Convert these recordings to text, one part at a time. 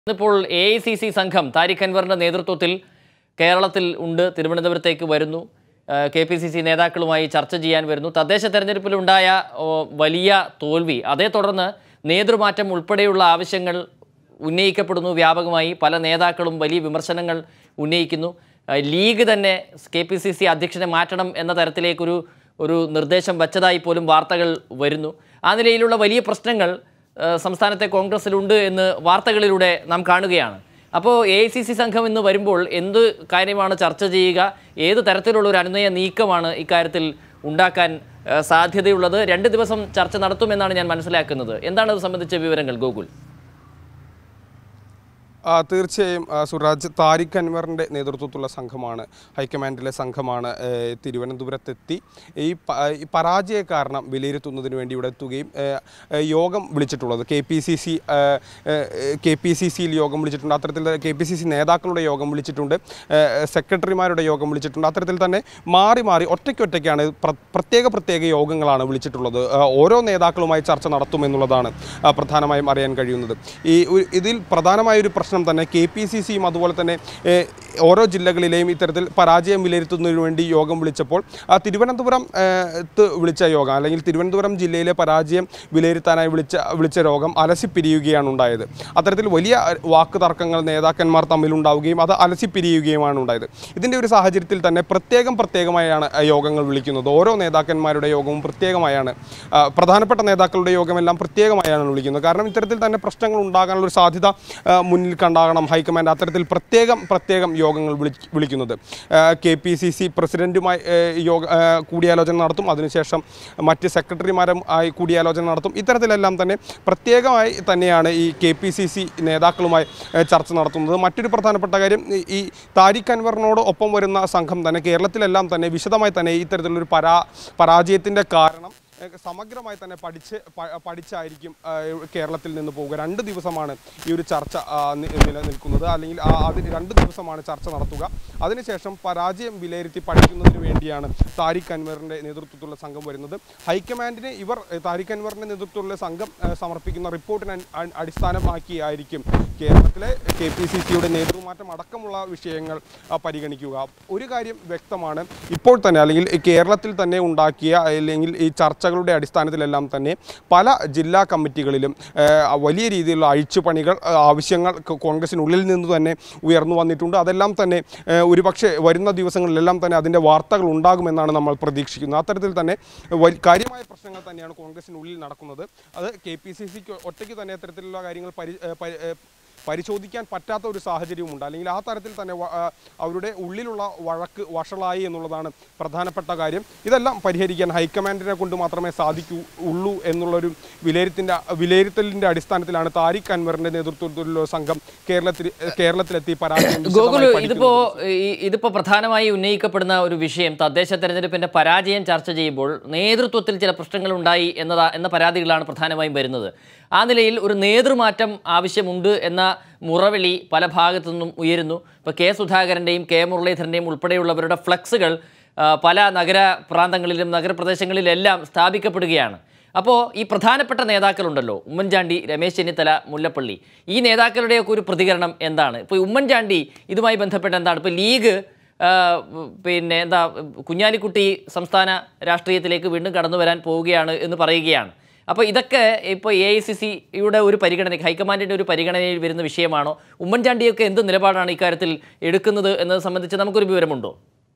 ഇന്നിപ്പോൾ A I C C സംഘം താരിഖ് അൻവറിൻ്റെ നേതൃത്വത്തിൽ കേരളത്തിൽ ഉണ്ട് തിരുവനന്തപുരത്തേക്ക് വരുന്നു കെ പി സി സി നേതാക്കളുമായി ചർച്ച ചെയ്യാൻ വരുന്നു തദ്ദേശ തെരഞ്ഞെടുപ്പിലുണ്ടായ ഓ, വലിയ തോൽവി അതേ തുടർന്ന് നേതൃമാറ്റം ഉൾപ്പെടെയുള്ള ആവശ്യങ്ങൾ ഉന്നയിക്കപ്പെടുന്നു വ്യാപകമായി പല നേതാക്കളും വലിയ വിമർശനങ്ങൾ ഉന്നയിക്കുന്നു ആ, ലീഗ് തന്നെ കെ പി സി സി അധ്യക്ഷനെ മാറ്റണം എന്ന തരത്തിലേക്കൊരു ഒരു നിർദ്ദേശം വച്ചതായി പോലും വാർത്തകൾ വരുന്നു ആ നിലയിലുള്ള വലിയ പ്രശ്നങ്ങൾ ഏഹ് സംസ്ഥാനത്തെ കോൺഗ്രസിലുണ്ട് എന്ന് വാർത്തകളിലൂടെ നാം കാണുകയാണ് അപ്പോൾ എ ഐ സി സി സംഘം ഇന്ന് വരുമ്പോൾ എന്ത് കാര്യമാണ് ചർച്ച ചെയ്യുക ഏത് തരത്തിലുള്ള ഒരു അനുനയ നീക്കമാണ് ഇക്കാര്യത്തിൽ ഉണ്ടാക്കാൻ ഏഹ് സാധ്യതയുള്ളത് രണ്ട് ദിവസം ചർച്ച നടത്തുമെന്നാണ് ഞാൻ മനസ്സിലാക്കുന്നത് എന്താണ് അത് സംബന്ധിച്ച വിവരങ്ങൾ ഗോകുൽ ആ, തീർച്ചയായും ആ, സുരാജ് താരിഖ് അൻവറിൻ്റെ നേതൃത്വത്തിലുള്ള സംഘമാണ് ഹൈക്കമാൻഡിലെ സംഘമാണ് ഏ, തിരുവനന്തപുരത്തെത്തി ഈ പ- ഈ പരാജയ കാരണം വിലയിരുത്തുന്നതിന് വേണ്ടി ഇവിടെ എത്തുകയും ഏ, ഏ, യോഗം വിളിച്ചിട്ടുള്ളത് K P C C K P C സിയിൽ യോഗം വിളിച്ചിട്ടുണ്ട് അത്തരത്തിൽ കെ പി സി സി നേതാക്കളുടെ യോഗം വിളിച്ചിട്ടുണ്ട് ഏ, സെക്രട്ടറിമാരുടെ യോഗം വിളിച്ചിട്ടുണ്ട് അത്തരത്തിൽ തന്നെ മാറി മാറി ഒറ്റയ്ക്കൊറ്റയ്ക്കാണ് പ്ര- പ്രത്യേക പ്രത്യേക യോഗങ്ങളാണ് വിളിച്ചിട്ടുള്ളത് ആ, ഓരോ നേതാക്കളുമായി ചർച്ച നടത്തുമെന്നുള്ളതാണ് ആ, പ്രധാനമായും അറിയാൻ കഴിയുന്നത് ഈ ഒരു- ഇതിൽ പ്രധാനമായ ഒരു പ്രശ്നം തന്നെ കെ പി സി സിയും അതുപോലെ തന്നെ ഏ, ഓരോ ജില്ലകളിലെയും ഇത്തരത്തിൽ പരാജയം വിലയിരുത്തുന്നതിന് വേണ്ടി യോഗം വിളിച്ചപ്പോൾ ആ, തിരുവനന്തപുരം ഏ, ത്ത് വിളിച്ച യോഗം അല്ലെങ്കിൽ തിരുവനന്തപുരം ജില്ലയിലെ പരാജയം വിലയിരുത്താനായി വിളിച്ച വിളിച്ച രോഗം അലസിപ്പിരിയുകയാണ് ഉണ്ടായത് അത്തരത്തിൽ വലിയ വാക്ക് തർക്കങ്ങൾ നേതാക്കന്മാർ തമ്മിലുണ്ടാവുകയും അത് അലസിപ്പിരിയുകയുമാണ് ഉണ്ടായത് ഇതിൻ്റെ ഒരു സാഹചര്യത്തിൽ തന്നെ പ്രത്യേകം പ്രത്യേകമായാണ് ആ യോഗങ്ങൾ വിളിക്കുന്നത് ഓരോ നേതാക്കന്മാരുടെ യോഗവും പ്രത്യേകമായാണ് ആ, പ്രധാനപ്പെട്ട നേതാക്കളുടെ യോഗമെല്ലാം പ്രത്യേകമായാണ് വിളിക്കുന്നത് കാരണം ഇത്തരത്തിൽ തന്നെ പ്രശ്നങ്ങൾ ഉണ്ടാകാനുള്ള ഒരു സാധ്യത ആ, മുന്നിൽ കണ്ടാകണം ഹൈക്കമാൻഡ് അത്തരത്തിൽ പ്രത്യേകം പ്രത്യേകം യോഗങ്ങൾ വിളി വിളിക്കുന്നത് കെ പി സി സി പ്രസിഡന്റുമായി ഏ, യോഗ ആ, കൂടിയാലോചന നടത്തും അതിനുശേഷം മറ്റ് സെക്രട്ടറിമാരും ആയി കൂടിയാലോചന നടത്തും ഇത്തരത്തിലെല്ലാം തന്നെ പ്രത്യേകമായി തന്നെയാണ് ഈ കെ പി സി സി നേതാക്കളുമായി ഏ, ചർച്ച നടത്തുന്നത് മറ്റൊരു പ്രധാനപ്പെട്ട കാര്യം ഈ- ഈ താരിഖ് അൻവറിനോട് ഒപ്പം വരുന്ന സംഘം തന്നെ കേരളത്തിലെല്ലാം തന്നെ വിശദമായി തന്നെ ഇത്തരത്തിലുള്ളൊരു പരാ പരാജയത്തിൻ്റെ കാരണം ഏഹ് സമഗ്രമായി തന്നെ പഠിച്ച് പ- പഠിച്ചായിരിക്കും ആ, കേരളത്തിൽ നിന്ന് പോവുക രണ്ട് ദിവസമാണ് ഈ ഒരു ചർച്ച ആ, നി- നിലനിൽക്കുന്നത് അല്ലെങ്കിൽ ആ അതിന് രണ്ട് ദിവസമാണ് ചർച്ച നടത്തുക അതിനുശേഷം പരാജയം വിലയിരുത്തി പഠിക്കുന്നതിന് വേണ്ടിയാണ് താരിഖ് അൻവറിൻ്റെ നേതൃത്വത്തിലുള്ള സംഘം വരുന്നത് ഹൈക്കമാൻഡിന് ഇവർ ഏഹ് താരിഖ് അൻവറിൻ്റെ നേതൃത്വത്തിലുള്ള സംഘം ഏഹ് സമർപ്പിക്കുന്ന റിപ്പോർട്ടിനെ അ- അടിസ്ഥാനമാക്കിയായിരിക്കും കേരളത്തിലെ കെ പി സി സിയുടെ നേതൃമാറ്റം അടക്കമുള്ള വിഷയങ്ങൾ ആ, പരിഗണിക്കുക ഒരു കാര്യം വ്യക്തമാണ് ഇപ്പോൾ തന്നെ അല്ലെങ്കിൽ ഈ കേരളത്തിൽ തന്നെ ഉണ്ടാക്കിയ അല്ലെങ്കിൽ ഈ ചർച്ചകളുടെ അടിസ്ഥാനത്തിലെല്ലാം തന്നെ പല ജില്ലാ കമ്മിറ്റികളിലും ആ, വലിയ രീതിയിലുള്ള അഴിച്ചുപണികൾ ആ, ആവശ്യങ്ങൾ കോ- കോൺഗ്രസിനുള്ളിൽ നിന്ന് തന്നെ ഉയർന്നു വന്നിട്ടുണ്ട് അതെല്ലാം തന്നെ ആ, ഒരുപക്ഷെ വരുന്ന ദിവസങ്ങളിലെല്ലാം തന്നെ അതിൻ്റെ വാർത്തകൾ ഉണ്ടാകുമെന്നാണ് നമ്മൾ പ്രതീക്ഷിക്കുന്നത് അത്തരത്തിൽ തന്നെ വലി- കാര്യമായ പ്രശ്നങ്ങൾ തന്നെയാണ് കോൺഗ്രസിനുള്ളിൽ നടക്കുന്നത് അത് കെ പി സി സിക്ക് ഒറ്റയ്ക്ക് തന്നെ അത്തരത്തിലുള്ള കാര്യങ്ങൾ പരി ഏ, പരി- ഏ, പരിശോധിക്കാൻ പറ്റാത്ത ഒരു സാഹചര്യവുമുണ്ട് അല്ലെങ്കിൽ ആ തരത്തിൽ തന്നെ വ- ആ, അവരുടെ ഉള്ളിലുള്ള വഴക്ക് വഷളായി എന്നുള്ളതാണ് പ്രധാനപ്പെട്ട കാര്യം ഇതെല്ലാം പരിഹരിക്കാൻ ഹൈക്കമാൻഡിനെ കൊണ്ട് മാത്രമേ സാധിക്കൂ ഉള്ളൂ എന്നുള്ളൊരു വിലയിരുത്തിൻ്റെ വിലയിരുത്തലിൻ്റെ അടിസ്ഥാനത്തിലാണ് താരിഖ് അൻവറിൻ്റെ നേതൃത്വത്തിലുള്ള സംഘം കേരളത്തിൽ കേരളത്തിലെത്തി പരാജയം ഗോകുൽ വിശദമായി ഇതിപ്പോ പഠിക്കുന്നത്. ഈ- ഇതിപ്പോ പ്രധാനമായി ഉന്നയിക്കപ്പെടുന്ന ഒരു വിഷയം തദ്ദേശ തെരഞ്ഞെടുപ്പിന്റെ പരാജയം ചർച്ച ചെയ്യുമ്പോൾ നേതൃത്വത്തിൽ ചില പ്രശ്നങ്ങൾ ഉണ്ടായി എന്നതാ എന്ന പരാതികളാണ് പ്രധാനമായും വരുന്നത് ആ നിലയിൽ ഒരു നേതൃമാറ്റം ആവശ്യമുണ്ട് എന്ന മുറവിളി പല ഭാഗത്തു നിന്നും ഉയരുന്നു ഇപ്പോൾ കെ സുധാകരൻ്റെയും കെ മുരളീധരൻ്റെയും ഉൾപ്പെടെയുള്ളവരുടെ ഫ്ലക്സുകൾ ആ, പല നഗര പ്രാന്തങ്ങളിലും നഗരപ്രദേശങ്ങളിലെല്ലാം സ്ഥാപിക്കപ്പെടുകയാണ് അപ്പോൾ ഈ പ്രധാനപ്പെട്ട നേതാക്കളുണ്ടല്ലോ ഉമ്മൻചാണ്ടി രമേശ് ചെന്നിത്തല മുല്ലപ്പള്ളി ഈ നേതാക്കളുടെയൊക്കെ ഒരു പ്രതികരണം എന്താണ് ഇപ്പോൾ ഈ ഉമ്മൻചാണ്ടി ഇതുമായി ബന്ധപ്പെട്ട് എന്താണ് ഇപ്പോൾ ലീഗ് ആ, പിന്നെ എന്താ കുഞ്ഞാലിക്കുട്ടി സംസ്ഥാന രാഷ്ട്രീയത്തിലേക്ക് വീണ്ടും കടന്നു വരാൻ പോവുകയാണ് എന്ന് പറയുകയാണ് അപ്പോൾ ഇതൊക്കെ ഇപ്പോൾ എ ഐ സി സിയുടെ ഒരു പരിഗണന ഹൈക്കമാൻഡിൻ്റെ ഒരു പരിഗണനയിൽ വരുന്ന വിഷയമാണോ ഉമ്മൻചാണ്ടിയൊക്കെ എന്ത് നിലപാടാണ് ഇക്കാര്യത്തിൽ എടുക്കുന്നത് എന്നത് സംബന്ധിച്ച് നമുക്കൊരു വിവരമുണ്ടോ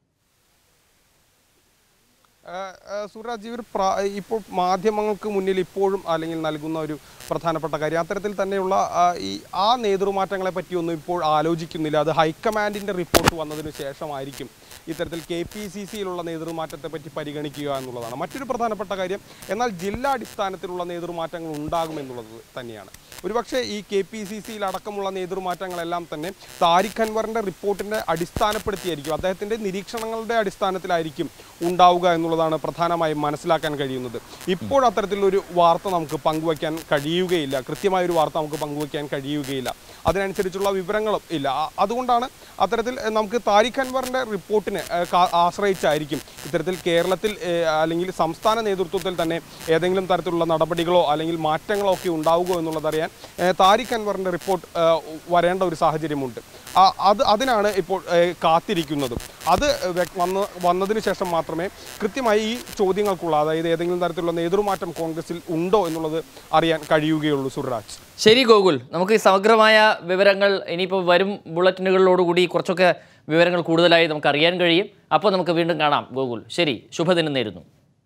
ഏഹ് ഏഹ് സുരാജ് ഇവർ പ്രാ ഇപ്പോൾ മാധ്യമങ്ങൾക്ക് മുന്നിൽ ഇപ്പോഴും അല്ലെങ്കിൽ നൽകുന്ന ഒരു പ്രധാനപ്പെട്ട കാര്യം അത്തരത്തിൽ തന്നെയുള്ള ആ, ഈ ആ നേതൃമാറ്റങ്ങളെ പറ്റിയൊന്നും ഇപ്പോൾ ആലോചിക്കുന്നില്ല അത് ഹൈക്കമാൻഡിൻ്റെ റിപ്പോർട്ട് വന്നതിന് ശേഷമായിരിക്കും ഇത്തരത്തിൽ കെ പി സി സിയിലുള്ള നേതൃമാറ്റത്തെ പറ്റി പരിഗണിക്കുക എന്നുള്ളതാണ് മറ്റൊരു പ്രധാനപ്പെട്ട കാര്യം എന്നാൽ ജില്ലാ അടിസ്ഥാനത്തിലുള്ള നേതൃമാറ്റങ്ങൾ ഉണ്ടാകുമെന്നുള്ളത് തന്നെയാണ് ഒരുപക്ഷെ ഈ കെ പി സി സിയിൽ അടക്കമുള്ള നേതൃമാറ്റങ്ങളെല്ലാം തന്നെ താരിഖ് അൻവറിൻ്റെ റിപ്പോർട്ടിൻ്റെ അടിസ്ഥാനപ്പെടുത്തിയായിരിക്കും അദ്ദേഹത്തിൻ്റെ നിരീക്ഷണങ്ങളുടെ അടിസ്ഥാനത്തിലായിരിക്കും ഉണ്ടാവുക എന്നുള്ളതാണ് പ്രധാനമായും മനസ്സിലാക്കാൻ കഴിയുന്നത് ഇപ്പോൾ അത്തരത്തിലൊരു വാർത്ത നമുക്ക് പങ്കുവയ്ക്കാൻ കഴിയുകയില്ല കൃത്യമായൊരു വാർത്ത നമുക്ക് പങ്കുവയ്ക്കാൻ കഴിയുകയില്ല അതിനനുസരിച്ചുള്ള വിവരങ്ങളും ഇല്ല ആ- അതുകൊണ്ടാണ് അത്തരത്തിൽ എഹ്, നമുക്ക് താരിഖ് അൻവറിൻ്റെ റിപ്പോർട്ടിനെ എഹ്, കാ- ആശ്രയിച്ചായിരിക്കും ഇത്തരത്തിൽ കേരളത്തിൽ എഹ്, അല്ലെങ്കിൽ സംസ്ഥാന നേതൃത്വത്തിൽ തന്നെ ഏതെങ്കിലും തരത്തിലുള്ള നടപടികളോ അല്ലെങ്കിൽ മാറ്റങ്ങളോ ഒക്കെ ഉണ്ടാവുകയോ എന്നുള്ളത് അറിയാൻ അറിയാൻ ഏ, താരിഖ് അൻവറിൻ്റെ റിപ്പോർട്ട് ഏ, വരേണ്ട ഒരു സാഹചര്യമുണ്ട് ആ, അത് അതിനാണ് ഇപ്പോൾ ഏ, കാത്തിരിക്കുന്നതും അത് വ്യ- വന്ന് വന്നതിന് ശേഷം മാത്രമേ കൃത്യമായി ഈ ചോദ്യങ്ങൾക്കുള്ള അതായത് ഏതെങ്കിലും തരത്തിലുള്ള നേതൃമാറ്റം കോൺഗ്രസിൽ ഉണ്ടോ എന്നുള്ളത് അറിയാൻ കഴിയുകയുള്ളൂ സുർരാജ് ശരി ഗോകുൽ നമുക്ക് ഈ സമഗ്രമായ വിവരങ്ങൾ ഇനിയിപ്പോൾ വരും ബുള്ളറ്റിനുകളിലോടുകൂടി കുറച്ചൊക്കെ വിവരങ്ങൾ കൂടുതലായി നമുക്ക് അറിയാൻ കഴിയും അപ്പോൾ നമുക്ക് വീണ്ടും കാണാം ഗോകുൽ ശരി ശുഭദിനം നേരുന്നു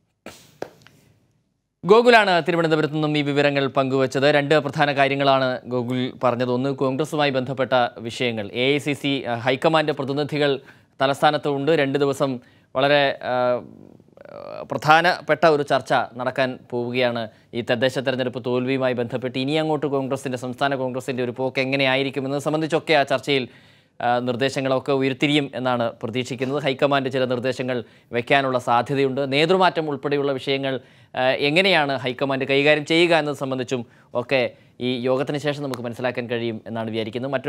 ഗോകുലാണ് തിരുവനന്തപുരത്ത് നിന്നും ഈ വിവരങ്ങൾ പങ്കുവച്ചത് രണ്ട് പ്രധാന കാര്യങ്ങളാണ് ഗോകുൽ പറഞ്ഞത് ഒന്ന് കോൺഗ്രസുമായി ബന്ധപ്പെട്ട വിഷയങ്ങൾ A I C C high command പ്രതിനിധികൾ തലസ്ഥാനത്ത് ഉണ്ട് രണ്ട് ദിവസം വളരെ ആ, പ്രധാനപ്പെട്ട ഒരു ചർച്ച നടക്കാൻ പോവുകയാണ് ഈ തദ്ദേശ തെരഞ്ഞെടുപ്പ് തോൽവിയുമായി ബന്ധപ്പെട്ട് ഇനി അങ്ങോട്ട് കോൺഗ്രസിൻ്റെ സംസ്ഥാന കോൺഗ്രസിൻ്റെ ഒരു പോക്ക് എങ്ങനെയായിരിക്കുമെന്നത് സംബന്ധിച്ചൊക്കെ ആ ചർച്ചയിൽ ആ, നിർദ്ദേശങ്ങളൊക്കെ ഉയർത്തിരിയും എന്നാണ് പ്രതീക്ഷിക്കുന്നത് ഹൈക്കമാൻഡ് ചില നിർദ്ദേശങ്ങൾ വയ്ക്കാനുള്ള സാധ്യതയുണ്ട് നേതൃമാറ്റം ഉൾപ്പെടെയുള്ള വിഷയങ്ങൾ ആ, എങ്ങനെയാണ് ഹൈക്കമാൻഡ് കൈകാര്യം ചെയ്യുക എന്നത് സംബന്ധിച്ചും ഒക്കെ ഈ യോഗത്തിന് ശേഷം നമുക്ക് മനസ്സിലാക്കാൻ കഴിയും എന്നാണ് വിചാരിക്കുന്നത് മറ്റു